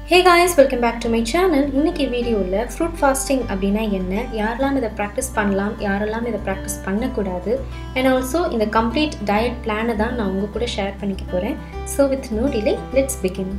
Hey guys welcome back to my channel இன்னைக்கு வீடியோவில் fruit fasting அப்படின்னா என்ன யாரெல்லாம் இதை ப்ராக்டிஸ் பண்ணலாம் யாரெல்லாம் இதை ப்ராக்டிஸ் பண்ணக்கூடாது அண்ட் ஆல்சோ இந்த கம்ப்ளீட் டயட் பிளானை தான் நான் உங்கள் கூட ஷேர் பண்ணிக்க போகிறேன் so with no delay let's begin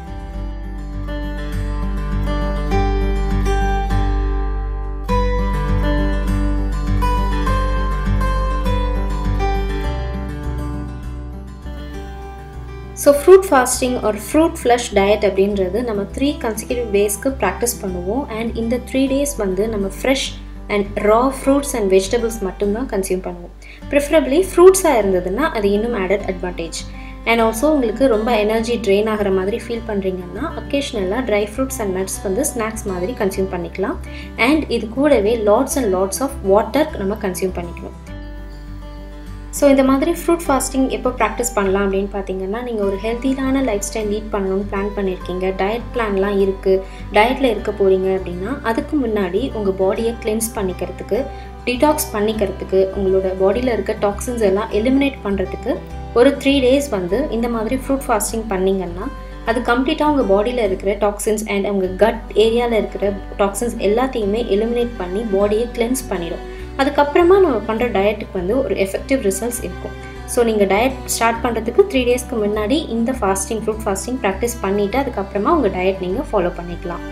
so fruit fasting ஒரு ஃப்ரூட் ஃப்ளஷ் டயட் அப்படின்றது நம்ம த்ரீ கன்சிக்யூட்டிவ் டேஸ்க்கு ப்ராக்டிஸ் பண்ணுவோம் அண்ட் இந்த த்ரீ டேஸ் வந்து நம்ம fresh and raw fruits and vegetables மட்டும்தான் கன்சியூம் பண்ணுவோம் ப்ரிஃபரபிளி ஃப்ரூட்ஸாக இருந்ததுன்னா அது இன்னும் ஆடட் அட்வான்டேஜ் அண்ட் ஆல்சோ உங்களுக்கு ரொம்ப எனர்ஜி ட்ரெயின் ஆகிற மாதிரி ஃபீல் பண்ணுறீங்கன்னா அக்கேஷ்னலாக ட்ரை ஃப்ரூட்ஸ் அண்ட் நட்ஸ் வந்து ஸ்நாக்ஸ் மாதிரி கன்சியூம் பண்ணிக்கலாம் அண்ட் இது கூடவே lots and lots of water நம்ம கன்சியூம் பண்ணிக்கணும் ஸோ இந்த மாதிரி ஃப்ரூட் ஃபாஸ்டிங் எப்போ ப்ராக்டிஸ் பண்ணலாம் அப்படின்னு பார்த்தீங்கன்னா நீங்கள் ஒரு ஹெல்த்தியான லைஃப் ஸ்டைல் லீட் பண்ணணும்னு பிளான் பண்ணியிருக்கீங்க டயட் பிளான்லாம் இருக்குது டயட்டில் இருக்க போகிறீங்க அப்படின்னா அதுக்கு முன்னாடி உங்கள் பாடியை கிளென்ஸ் பண்ணிக்கிறதுக்கு டிடாக்ஸ் பண்ணிக்கிறதுக்கு உங்களோட பாடியில் இருக்க டாக்ஸின்ஸ் எல்லாம் எலிமினேட் பண்ணுறதுக்கு ஒரு த்ரீ டேஸ் வந்து இந்த மாதிரி ஃப்ரூட் ஃபாஸ்டிங் பண்ணிங்கன்னா அது கம்ப்ளீட்டாக உங்கள் பாடியில் இருக்கிற டாக்ஸின்ஸ் அண்ட் உங்கள் கட் ஏரியாவில் இருக்கிற டாக்ஸின்ஸ் எல்லாத்தையுமே எலிமினேட் பண்ணி பாடியை கிளென்ஸ் பண்ணிடும் அதுக்கப்புறமா நம்ம பண்ணுற டயட்டுக்கு வந்து ஒரு எஃபெக்டிவ் ரிசல்ட்ஸ் இருக்கும் ஸோ நீங்கள் டயட் ஸ்டார்ட் பண்ணுறதுக்கு த்ரீ டேஸ்க்கு முன்னாடி இந்த ஃபாஸ்டிங் ஃப்ரூட் ஃபாஸ்டிங் ப்ராக்டிஸ் பண்ணிவிட்டு அதுக்கப்புறமா உங்கள் டயட் நீங்கள் ஃபாலோ பண்ணிக்கலாம்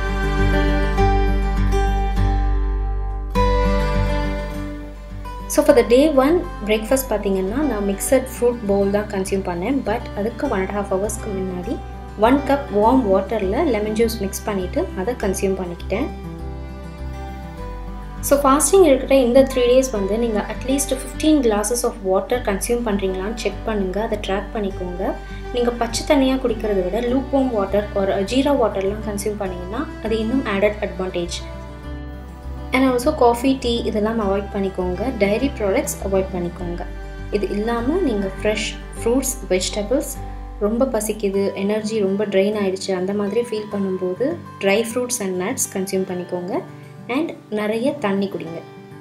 so for the day one breakfast பார்த்தீங்கன்னா நான் மிக்சட் ஃப்ரூட் பவுல் தான் கன்சியூம் பண்ணேன் பட் அதுக்கு ஒன் அண்ட் ஹாஃப் ஹவர்ஸ்க்கு முன்னாடி ஒன் கப் வார்ம் வாட்டரில் லெமன் ஜூஸ் மிக்ஸ் பண்ணிவிட்டு அதை கன்சியூம் பண்ணிக்கிட்டேன் ஸோ ஃபாஸ்டிங் இருக்கிற இந்த த்ரீ டேஸ் வந்து நீங்கள் at least fifteen glasses of water consume பண்ணுறீங்களான்னு செக் பண்ணுங்கள் அதை ட்ராக் பண்ணிக்கோங்க நீங்கள் பச்சை தண்ணியாக குடிக்கிறத விட லூப் வார்ம் வாட்டர் ஒரு ஜீரா வாட்டர்லாம் கன்சியூம் பண்ணிங்கன்னா அது இன்னும் added advantage and also coffee tea இதெல்லாம் அவாய்ட் பண்ணிக்கோங்க டைரி ப்ராடக்ட்ஸ் அவாய்ட் பண்ணிக்கோங்க இது இல்லாமல் நீங்கள் ஃப்ரெஷ் ஃப்ரூட்ஸ் வெஜிடபிள்ஸ் ரொம்ப பசிக்குது எனர்ஜி ரொம்ப ட்ரெயின் ஆகிடுச்சு அந்த மாதிரி ஃபீல் பண்ணும்போது dry fruits and nuts consume பண்ணிக்கோங்க அண்ட் நிறைய தண்ணி குடிங்க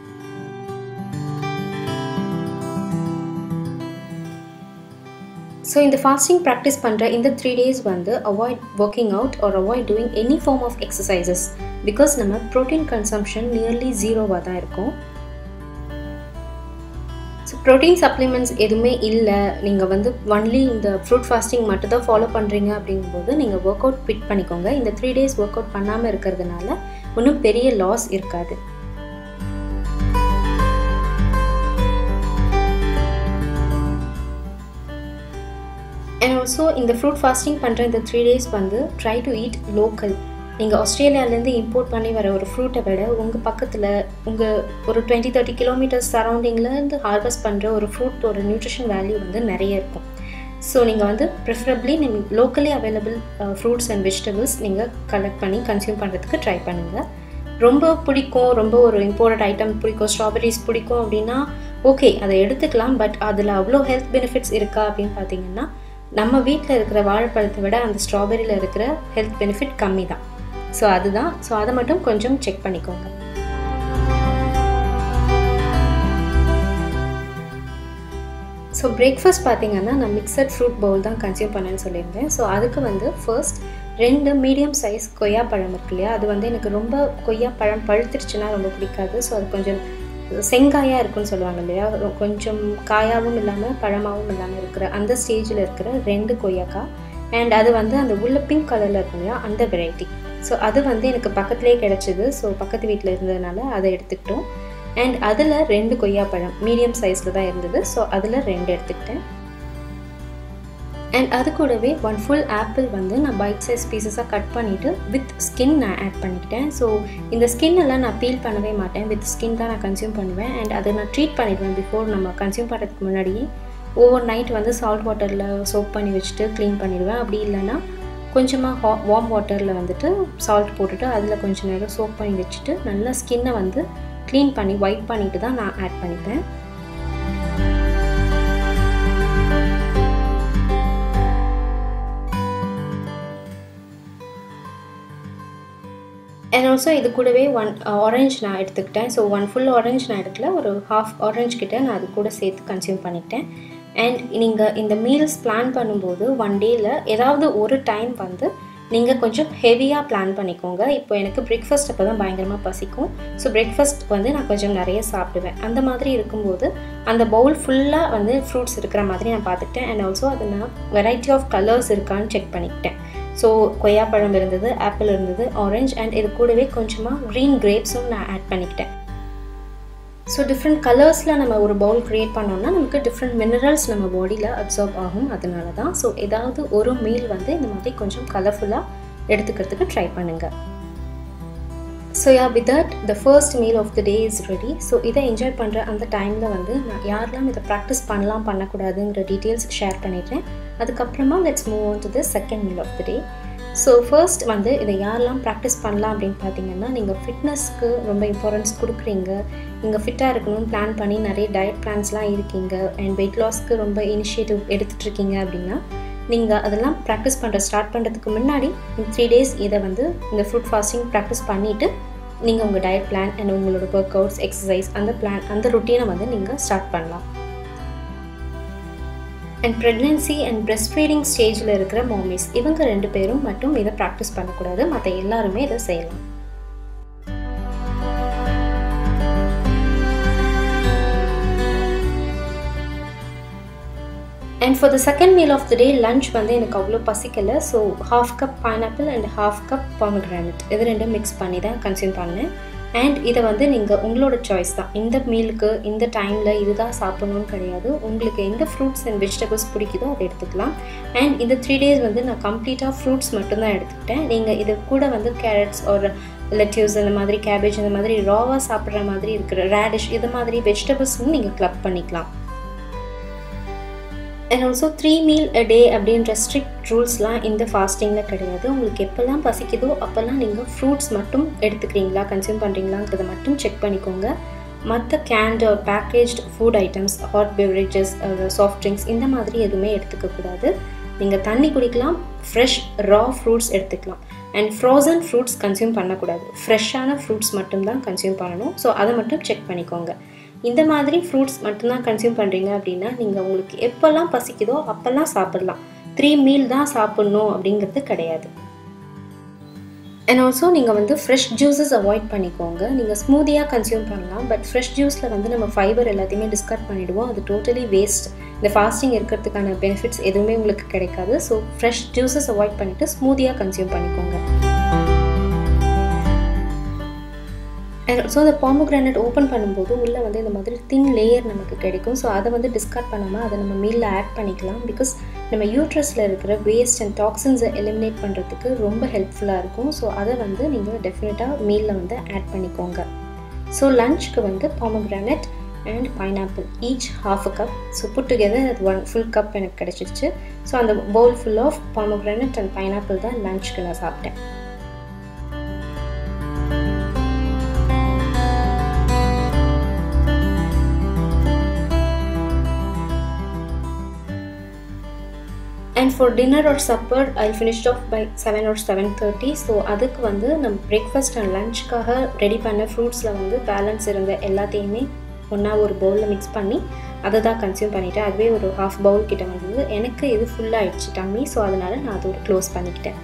ஸோ இந்த ஃபாஸ்டிங் ப்ராக்டிஸ் பண்ணுற இந்த த்ரீ டேஸ் வந்து avoid working out or avoid doing any form of exercises because நம்ம ப்ரோட்டீன் கன்சம்ஷன் நியர்லி ஜீரோவாக தான் இருக்கும் ஸோ ப்ரோட்டீன் சப்ளிமெண்ட்ஸ் எதுவுமே இல்லை நீங்கள் வந்து ஒன்லி இந்த ஃப்ரூட் ஃபாஸ்டிங் மட்டும் தான் ஃபாலோ பண்ணுறீங்க அப்படிங்கும்போது நீங்கள் ஒர்க் அவுட் பிட் பண்ணிக்கோங்க இந்த த்ரீ டேஸ் ஒர்க் அவுட் பண்ணாமல் இருக்கிறதுனால ஒன்றும் பெரிய லாஸ் இருக்காது அண்ட் ஆல்சோ இந்த ஃப்ரூட் ஃபாஸ்டிங் பண்ணுற இந்த த்ரீ டேஸ் வந்து ட்ரை டு ஈட் லோக்கல் நீங்கள் ஆஸ்திரேலியாவிலேருந்து இம்போர்ட் பண்ணி வர ஒரு ஃப்ரூட்டை விட உங்கள் பக்கத்தில் உங்கள் ஒரு டுவெண்ட்டி தேர்ட்டி கிலோமீட்டர்ஸ் சரௌண்டிங்லேருந்து ஹார்வெஸ்ட் பண்ணுற ஒரு ஃப்ரூட்டோட நியூட்ரிஷன் வேல்யூ வந்து நிறைய இருக்கும் ஸோ நீங்கள் வந்து ப்ரிஃபரபிளி நீங்கள் locally available fruits and vegetables நீங்கள் கலெக்ட் பண்ணி கன்சியூம் பண்ணுறதுக்கு ட்ரை பண்ணுங்கள் ரொம்ப பிடிக்கும் ரொம்ப ஒரு இம்போர்ட்டட் ஐட்டம் பிடிக்கும் ஸ்ட்ராபெரிஸ் பிடிக்கும் அப்படின்னா ஓகே அதை எடுத்துக்கலாம் பட் அதில் அவ்வளோ ஹெல்த் பெனிஃபிட்ஸ் இருக்கா அப்படின்னு பார்த்தீங்கன்னா நம்ம வீட்டில் இருக்கிற வாழைப்பழத்தை விட அந்த ஸ்ட்ராபெரியில் இருக்கிற ஹெல்த் பெனிஃபிட் கம்மி தான் ஸோ அதுதான் ஸோ அதை மட்டும் கொஞ்சம் செக் பண்ணிக்கோங்க ஸோ பிரேக்ஃபாஸ்ட் பார்த்தீங்கன்னா நான் மிக்சட் ஃப்ரூட் பவுல் தான் கன்சியூம் பண்ணேன்னு சொல்லியிருந்தேன் ஸோ அதுக்கு வந்து ஃபர்ஸ்ட் ரெண்டு மீடியம் சைஸ் கொய்யா பழம் இருக்கு இல்லையா அது வந்து எனக்கு ரொம்ப கொய்யா பழம் பழுத்துருச்சுன்னா ரொம்ப பிடிக்காது ஸோ அது கொஞ்சம் செங்காயாக இருக்குன்னு சொல்லுவாங்க இல்லையா கொஞ்சம் காயாகவும் இல்லாமல் பழமாகவும் இல்லாமல் இருக்கிற அந்த ஸ்டேஜில் இருக்கிற ரெண்டு கொய்யாக்காய் அண்ட் அது வந்து அந்த உள்ள பிங்க் கலரில் இருக்கும் இல்லையா அந்த வெரைட்டி ஸோ அது வந்து எனக்கு பக்கத்துலேயே கிடச்சிது ஸோ பக்கத்து வீட்டில் இருந்ததுனால அதை எடுத்துக்கிட்டோம் அண்ட் அதில் ரெண்டு கொய்யாப்பழம் மீடியம் சைஸில் தான் இருந்தது ஸோ அதில் ரெண்டு எடுத்துக்கிட்டேன் அண்ட் அது கூடவே ஒன் ஃபுல் ஆப்பிள் வந்து நான் பைட் சைஸ் பீசஸாக கட் பண்ணிவிட்டு வித் ஸ்கின் நான் ஆட் பண்ணிக்கிட்டேன் ஸோ இந்த ஸ்கின் எல்லாம் நான் பீல் பண்ணவே மாட்டேன் வித் ஸ்கின் தான் நான் கன்சியூம் பண்ணுவேன் அண்ட் அதை நான் ட்ரீட் பண்ணிடுவேன் பிஃபோர் நம்ம கன்சியூம் பண்ணுறதுக்கு முன்னாடியே ஓவர் நைட் வந்து சால்ட் வாட்டரில் சோப் பண்ணி வச்சுட்டு க்ளீன் பண்ணிடுவேன் அப்படி இல்லைன்னா கொஞ்சமாக ஹா வார்ம் வாட்டரில் வந்துட்டு சால்ட் போட்டுட்டு அதில் கொஞ்சம் நேரம் சோப் பண்ணி வச்சுட்டு நல்லா ஸ்கின்னை வந்து க்ளீன் பண்ணி ஒயிட் பண்ணிவிட்டு தான் நான் ஆட் பண்ணிப்பேன் அண்ட் ஆல்சோ இது கூடவே ஒன் ஆரஞ்ச் நான் எடுத்துக்கிட்டேன் ஸோ ஒன் ஃபுல் ஆரஞ்ச் நான் எடுக்கல ஒரு ஹாஃப் ஆரஞ்ச் கிட்ட நான் அது கூட சேர்த்து கன்சியூம் பண்ணிக்கிட்டேன் அண்ட் நீங்கள் இந்த மீல்ஸ் பிளான் பண்ணும்போது ஒன் டேயில் ஏதாவது ஒரு டைம் வந்து நீங்கள் கொஞ்சம் ஹெவியாக பிளான் பண்ணிக்கோங்க இப்போ எனக்கு பிரேக்ஃபாஸ்ட் அப்போ தான் பயங்கரமாக பசிக்கும் ஸோ பிரேக்ஃபாஸ்ட் வந்து நான் கொஞ்சம் நிறைய சாப்பிடுவேன் அந்த மாதிரி இருக்கும்போது அந்த பவுல் ஃபுல்லாக வந்து ஃப்ரூட்ஸ் இருக்கிற மாதிரி நான் பார்த்துக்கிட்டேன் அண்ட் ஆல்சோ அது நான் வெரைட்டி ஆஃப் கலர்ஸ் இருக்கான்னு செக் பண்ணிக்கிட்டேன் ஸோ கொய்யாப்பழம் இருந்தது ஆப்பிள் இருந்தது ஆரஞ்ச் அண்ட் இது கூடவே கொஞ்சமாக க்ரீன் கிரேப்ஸும் நான் ஆட் பண்ணிக்கிட்டேன் ஸோ டிஃப்ரெண்ட் கலர்ஸில் நம்ம ஒரு பவுல் க்ரியேட் பண்ணோம்னா நமக்கு டிஃப்ரெண்ட் மினரல்ஸ் நம்ம பாடியில் அப்சர்வ் ஆகும் அதனால தான் ஸோ ஏதாவது ஒரு மீல் வந்து இந்த மாதிரி கொஞ்சம் கலர்ஃபுல்லாக எடுத்துக்கிறதுக்கு ட்ரை பண்ணுங்கள் so yeah with that the first meal of the day is ready so இதை என்ஜாய் பண்ணுற அந்த டைமில் வந்து நான் யாரெல்லாம் இதை ப்ராக்டிஸ் பண்ணலாம் பண்ணக்கூடாதுங்கிற டீட்டெயில்ஸ் ஷேர் பண்ணிடுறேன் அதுக்கப்புறமா let's move on to the second meal of the day so first வந்து இதை யாரெல்லாம் ப்ராக்டிஸ் பண்ணலாம் அப்படின்னு பார்த்தீங்கன்னா நீங்கள் ஃபிட்னஸ்க்கு ரொம்ப இம்பார்ட்டன்ஸ் கொடுக்குறீங்க நீங்கள் ஃபிட்டாக இருக்கணும்னு பிளான் பண்ணி நிறைய டயட் பிளான்ஸ்லாம் இருக்கீங்க அண்ட் வெயிட் லாஸ்க்கு ரொம்ப இனிஷியேட்டிவ் எடுத்துகிட்ருக்கீங்க அப்படின்னா நீங்கள் அதெல்லாம் ப்ராக்டிஸ் பண்ணுற ஸ்டார்ட் பண்ணுறதுக்கு முன்னாடி இந்த த்ரீ டேஸ் இதை வந்து இந்த ஃப்ரூட் ஃபாஸ்டிங் ப்ராக்டிஸ் பண்ணிவிட்டு நீங்கள் உங்கள் டயட் பிளான் அண்ட் உங்களோட ஒர்க் அவுட்ஸ் எக்ஸசைஸ் அந்த பிளான் அந்த ருட்டீனை வந்து நீங்கள் ஸ்டார்ட் பண்ணலாம் and pregnancy and breastfeeding ஸ்டேஜில் இருக்கிற மாமிஸ் இவங்க ரெண்டு பேரும் மட்டும் இதை ப்ராக்டிஸ் பண்ணக்கூடாது மற்ற எல்லாருமே இதை செய்யலாம் and for the second meal of the day lunch வந்து எனக்கு அவ்வளோ பசிக்கலை so half cup pineapple and half cup pomegranate இது ரெண்டும் மிக்ஸ் பண்ணி தான் கன்சியூம் பண்ணேன் அண்ட் இதை வந்து நீங்கள் உங்களோட சாய்ஸ் தான் இந்த மீலுக்கு இந்த டைமில் இதுதான் சாப்பிட்ணுன்னு கிடையாது உங்களுக்கு எந்த ஃப்ரூட்ஸ் அண்ட் வெஜிடபிள்ஸ் பிடிக்குதோ அதை எடுத்துக்கலாம் அண்ட் இந்த த்ரீ டேஸ் வந்து நான் கம்ப்ளீட்டாக ஃப்ரூட்ஸ் மட்டும்தான் எடுத்துக்கிட்டேன் நீங்கள் இது கூட வந்து கேரட்ஸ் ஒரு லெட்யூஸ் இந்த மாதிரி கேபேஜ் இந்த மாதிரி ராவாக சாப்பிட்ற மாதிரி இருக்கிற ரேடிஷ் இது மாதிரி வெஜிடபிள்ஸும் நீங்கள் கிளப் பண்ணிக்கலாம் and also three meal a day அப்படின்ற ஸ்ட்ரிக்ட் ரூல்ஸ்லாம் இந்த ஃபாஸ்டிங்கில் கிடையாது உங்களுக்கு எப்போல்லாம் பசிக்குதோ அப்போல்லாம் நீங்கள் ஃப்ரூட்ஸ் மட்டும் எடுத்துக்கிறீங்களா கன்சியூம் பண்ணுறீங்களாங்கிறத மட்டும் செக் பண்ணிக்கோங்க மற்ற canned packaged food items hot beverages soft drinks இந்த மாதிரி எதுவுமே எடுத்துக்கக்கூடாது நீங்கள் தண்ணி குடிக்கலாம் ஃப்ரெஷ் ரா ஃப்ரூட்ஸ் எடுத்துக்கலாம் அண்ட் ஃப்ரோசன் ஃப்ரூட்ஸ் கன்சியூம் பண்ணக்கூடாது ஃப்ரெஷ்ஷான ஃப்ரூட்ஸ் மட்டும்தான் கன்சியூம் பண்ணணும் ஸோ அதை மட்டும் செக் பண்ணிக்கோங்க இந்த மாதிரி ஃப்ரூட்ஸ் மட்டும்தான் கன்சியூம் பண்ணுறீங்க அப்படின்னா நீங்கள் உங்களுக்கு எப்போல்லாம் பசிக்குதோ அப்போல்லாம் சாப்பிட்லாம் த்ரீ மீல் தான் சாப்பிட்ணும் அப்படிங்கிறது கிடையாது அண்ட் ஆல்சோ நீங்கள் வந்து ஃப்ரெஷ் ஜூஸஸ் அவாய்ட் பண்ணிக்கோங்க நீங்கள் ஸ்மூதியாக கன்சியூம் பண்ணலாம் பட் ஃப்ரெஷ் ஜூஸில் வந்து நம்ம ஃபைபர் எல்லாத்தையுமே டிஸ்கார்ட் பண்ணிவிடுவோம் அது டோட்டலி வேஸ்ட் இந்த ஃபாஸ்டிங் இருக்கிறதுக்கான பெனிஃபிட்ஸ் எதுவுமே உங்களுக்கு கிடைக்காது ஸோ ஃப்ரெஷ் ஜூஸஸ் அவாய்ட் பண்ணிவிட்டு ஸ்மூதியாக கன்சியூம் பண்ணிக்கோங்க அண்ட் ஸோ அந்த பாமோகிரானட் ஓப்பன் பண்ணும்போது உள்ளே வந்து இந்த மாதிரி தின் லேயர் நமக்கு கிடைக்கும் ஸோ அதை வந்து டிஸ்கார்ட் பண்ணாமல் அதை நம்ம மீலில் ஆட் பண்ணிக்கலாம் பிகாஸ் நம்ம யூட்ரஸில் இருக்கிற வேஸ்ட் அண்ட் டாக்ஸின்ஸை எலிமினேட் பண்ணுறதுக்கு ரொம்ப ஹெல்ப்ஃபுல்லாக இருக்கும் ஸோ அதை வந்து நீங்கள் டெஃபினட்டாக மீலில் வந்து ஆட் பண்ணிக்கோங்க ஸோ லஞ்சுக்கு வந்து pomegranate and pineapple each half a cup so put together அது ஒன் ஃபுல் கப் எனக்கு கிடச்சிருச்சு ஸோ அந்த bowl full of pomegranate and pineapple தான் லஞ்சுக்கு நான் சாப்பிட்டேன் and for dinner or supper I finished off by seven or seven thirty so அதுக்கு வந்து நம்ம பிரேக்ஃபாஸ்ட் அண்ட் லஞ்சுக்காக ரெடி பண்ண ஃப்ரூட்ஸில் வந்து பேலன்ஸ் இருந்த எல்லாத்தையுமே ஒன்றா ஒரு பவுலில் மிக்ஸ் பண்ணி அதை தான் கன்சியூம் பண்ணிவிட்டேன் அதுவே ஒரு ஹாஃப் பவுல் கிட்ட வந்தது எனக்கு இது ஃபுல்லாகிடுச்சு டம்மி ஸோ அதனால் நான் அதோட க்ளோஸ் பண்ணிக்கிட்டேன்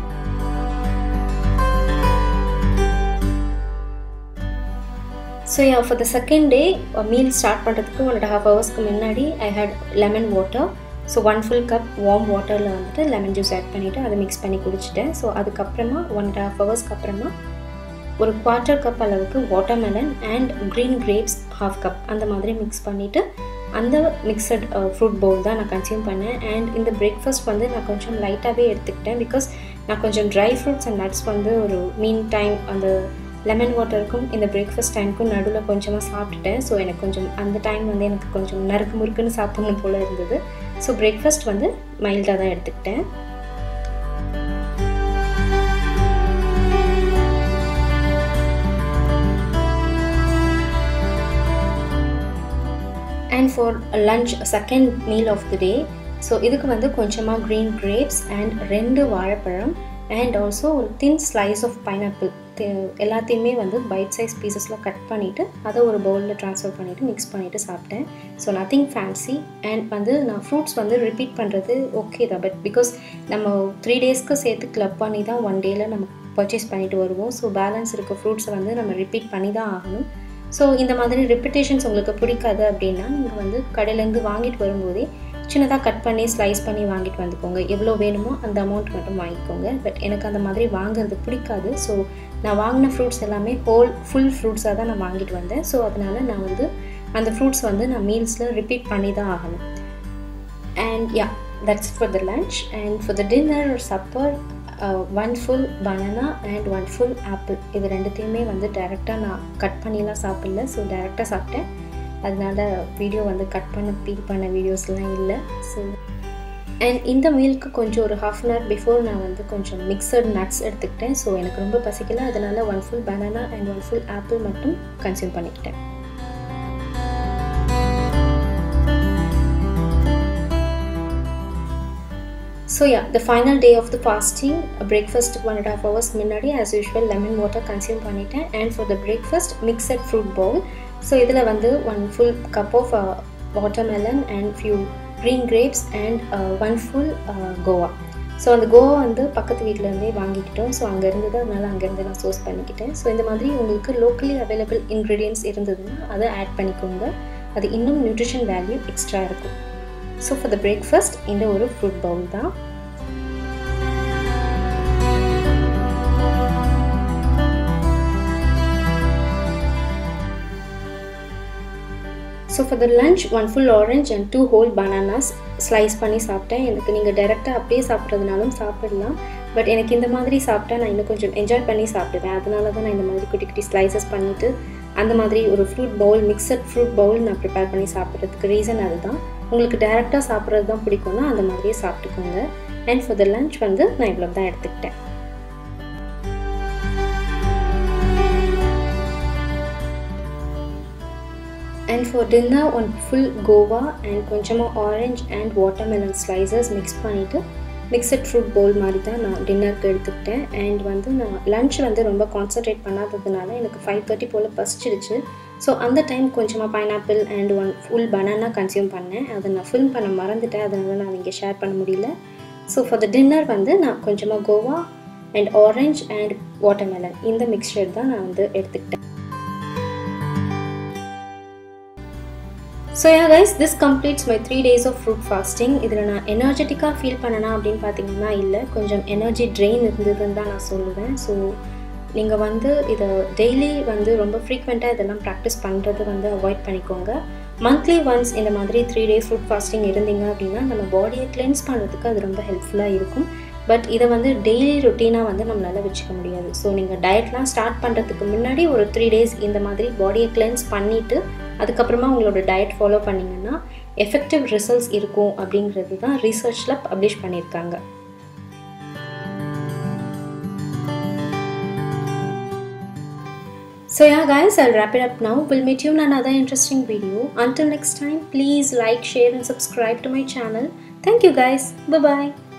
so yeah for the second day meal start பண்ணுறதுக்கு ஒன் அண்ட் ஹாஃப் ஹவர்ஸ்க்கு முன்னாடி I had lemon water so one full cup warm வாட்டரில் வந்துட்டு லெமன் ஜூஸ் ஆட் பண்ணிவிட்டு அதை மிக்ஸ் பண்ணி குடிச்சிட்டேன் ஸோ அதுக்கப்புறமா ஒன் அண்ட் ஹாஃப் ஹவர்ஸ்க்கு அப்புறமா ஒரு குவார்ட்டர் கப் அளவுக்கு watermelon and green grapes half cup அந்த மாதிரி மிக்ஸ் பண்ணிவிட்டு அந்த மிக்சட் ஃப்ரூட் பவுல் தான் நான் கன்சியூம் பண்ணேன் அண்ட் இந்த பிரேக்ஃபாஸ்ட் வந்து நான் கொஞ்சம் லைட்டாகவே எடுத்துக்கிட்டேன் பிகாஸ் நான் கொஞ்சம் ட்ரை ஃப்ரூட்ஸ் அண்ட் நட்ஸ் வந்து ஒரு மீன் டைம் அந்த லெமன் வாட்டருக்கும் இந்த பிரேக்ஃபாஸ்ட் டைமுக்கும் நடுவில் கொஞ்சமாக சாப்பிட்டுட்டேன் ஸோ எனக்கு கொஞ்சம் அந்த டைம் வந்து எனக்கு கொஞ்சம் நறுக்கு முறுக்குன்னு சாப்பிடணும் போல் இருந்தது ஸோ பிரேக்ஃபாஸ்ட் வந்து மைல்டாக தான் எடுத்துக்கிட்டேன் and for lunch second meal of the day so இதுக்கு வந்து கொஞ்சமாக க்ரீன் கிரேப்ஸ் அண்ட் ரெண்டு வாழைப்பழம் அண்ட் ஆல்சோ ஒரு தின் ஸ்லைஸ் ஆஃப் பைனாப்பிள் எல்லாத்தையுமே வந்து பைட் சைஸ் பீசஸில் கட் பண்ணிவிட்டு அதை ஒரு பவுலில் ட்ரான்ஸ்ஃபர் பண்ணிவிட்டு மிக்ஸ் பண்ணிவிட்டு சாப்பிட்டேன் ஸோ நத்திங் ஃபேன்சி அண்ட் வந்து நான் ஃப்ரூட்ஸ் வந்து ரிப்பீட் பண்ணுறது ஓகே தான் பட் பிகாஸ் நம்ம த்ரீ டேஸ்க்கு சேர்த்து கிளப் பண்ணி தான் ஒன் டேயில் நம்ம பர்ச்சேஸ் பண்ணிட்டு வருவோம் ஸோ பேலன்ஸ் இருக்க ஃப்ரூட்ஸை வந்து நம்ம ரிப்பீட் பண்ணி தான் ஆகணும் ஸோ இந்த மாதிரி ரிப்பிட்டேஷன்ஸ் உங்களுக்கு பிடிக்காது அப்படின்னா நீங்கள் வந்து கடையிலேருந்து வாங்கிட்டு வரும்போதே சின்னதாக கட் பண்ணி ஸ்லைஸ் பண்ணி வாங்கிட்டு வந்துக்கோங்க எவ்வளோ வேணுமோ அந்த அமௌண்ட் மட்டும் வாங்கிக்கோங்க பட் எனக்கு அந்த மாதிரி வாங்குறது பிடிக்காது ஸோ நான் வாங்கின ஃப்ரூட்ஸ் எல்லாமே ஹோல் ஃபுல் ஃப்ரூட்ஸாக தான் நான் வாங்கிட்டு வந்தேன் ஸோ அதனால் நான் வந்து அந்த ஃப்ரூட்ஸ் வந்து நான் மீல்ஸில் ரிப்பீட் பண்ணி தான் ஆகணும் and yeah that's for the lunch and for the dinner ஒரு supper one full banana and one full apple இது ரெண்டுத்தையுமே வந்து டைரெக்டாக நான் கட் பண்ணிலாம் சாப்பிடல ஸோ டைரெக்டாக சாப்பிட்டேன் அதனால வீடியோ வந்து கட் பண்ண பீல் பண்ண வீடியோஸ்லாம் இல்லை ஸோ அண்ட் இந்த மீலுக்கு கொஞ்சம் ஒரு ஹாஃப் அன் ஹவர் பிஃபோர் நான் வந்து கொஞ்சம் மிக்சட் நட்ஸ் எடுத்துக்கிட்டேன் ஸோ எனக்கு ரொம்ப பசிக்கல அதனால one full banana and one full apple மட்டும் கன்சியூம் பண்ணிக்கிட்டேன் so yeah the final day of the fasting breakfast one and half hours முன்னாடி as usual lemon water consume பண்ணிட்டேன் and for the breakfast mixed fruit bowl so இதில் வந்து one full cup of watermelon and few green grapes and one full guava so அந்த guava வந்து பக்கத்து வீட்டிலேருந்தே வாங்கிக்கிட்டோம் so அங்கே இருந்தது அதனால் அங்கேருந்து நான் சோர்ஸ் பண்ணிக்கிட்டேன் ஸோ இந்த மாதிரி உங்களுக்கு லோக்கலி அவைலபிள் இன்க்ரீடியன்ஸ் இருந்ததுன்னா அதை ஆட் பண்ணிக்கோங்க அது இன்னும் நியூட்ரிஷன் வேல்யூ எக்ஸ்ட்ரா இருக்கும் ஸோ ஃபார் த பிரேக்ஃபாஸ்ட் இந்த ஒரு ஃப்ரூட் பவுல் தான் so for the lunch one full orange and two whole bananas slice பண்ணி சாப்பிட்டேன் எனக்கு நீங்கள் டைரெக்டாக அப்படியே சாப்பிட்றதுனாலும் சாப்பிடலாம் பட் எனக்கு இந்த மாதிரி சாப்பிட்டா நான் இன்னும் கொஞ்சம் என்ஜாய் பண்ணி சாப்பிடுவேன் அதனால தான் நான் இந்த மாதிரி குட்டி குட்டி ஸ்லைசஸ் பண்ணிவிட்டு அந்த மாதிரி ஒரு fruit bowl mixed fruit bowl நான் ப்ரிப்பேர் பண்ணி சாப்பிட்றதுக்கு ரீசன் அதுதான் உங்களுக்கு டேரெக்டாக சாப்பிட்றது தான் பிடிக்கும்னா அந்த மாதிரியே சாப்பிட்டுக்கோங்க அண்ட் ஃபார் த லஞ்ச் வந்து நான் இவ்வளோ தான் எடுத்துக்கிட்டேன் and for dinner one full guava and கொஞ்சமாக orange and watermelon slices mix பண்ணிவிட்டு மிக்சட் ஃப்ரூட் பவுல் மாதிரி தான் நான் டின்னருக்கு எடுத்துக்கிட்டேன் அண்ட் வந்து நான் லன்ச் வந்து ரொம்ப கான்சன்ட்ரேட் பண்ணாததுனால எனக்கு ஃபைவ் தேர்ட்டி போல் பசிச்சிடுச்சு ஸோ அந்த டைம் கொஞ்சமாக pineapple and one full banana consume பண்ணேன் அதை நான் ஃபில்ம் பண்ண மறந்துட்டேன் அதனால நான் இங்கே ஷேர் பண்ண முடியல ஸோ ஃபார் த டின்னர் வந்து நான் கொஞ்சமாக guava and orange and watermelon இந்த மிக்சர் தான் நான் வந்து எடுத்துக்கிட்டேன் so yeah guys this completes my three days of fruit fasting இதில் நான் எனர்ஜெட்டிக்காக ஃபீல் பண்ணனா அப்படின்னு பார்த்தீங்கன்னா இல்லை கொஞ்சம் எனர்ஜி ட்ரெயின் இருந்ததுன்னு தான் நான் சொல்லுவேன் ஸோ நீங்கள் வந்து இதை டெய்லி வந்து ரொம்ப ஃப்ரீக்வெண்ட்டாக இதெல்லாம் ப்ராக்டிஸ் பண்ணுறது வந்து அவாய்ட் பண்ணிக்கோங்க மந்த்லி ஒன்ஸ் இந்த மாதிரி த்ரீ டேஸ் ஃபுட் ஃபாஸ்டிங் இருந்தீங்க அப்படின்னா நம்ம பாடியை கிளென்ஸ் பண்ணுறதுக்கு அது ரொம்ப ஹெல்ப்ஃபுல்லாக இருக்கும் பட் இதை வந்து டெய்லி ரொட்டீனாக வந்து நம்மளால் வச்சுக்க முடியாது ஸோ நீங்கள் டயட்லாம் ஸ்டார்ட் பண்ணுறதுக்கு முன்னாடி ஒரு த்ரீ டேஸ் இந்த மாதிரி பாடியை கிளென்ஸ் பண்ணிவிட்டு அதுக்கப்புறமா உங்களோட டயட் ஃபாலோ பண்ணிங்கன்னா எஃபெக்டிவ் ரிசல்ட்ஸ் இருக்கும் அப்படிங்கிறது தான் ரிசர்ச்சில் பப்ளிஷ் பண்ணியிருக்காங்க So yeah guys, I'll wrap it up now. We'll meet you in another interesting video. Until next time, please like, share and subscribe to my channel. Thank you guys. Bye-bye.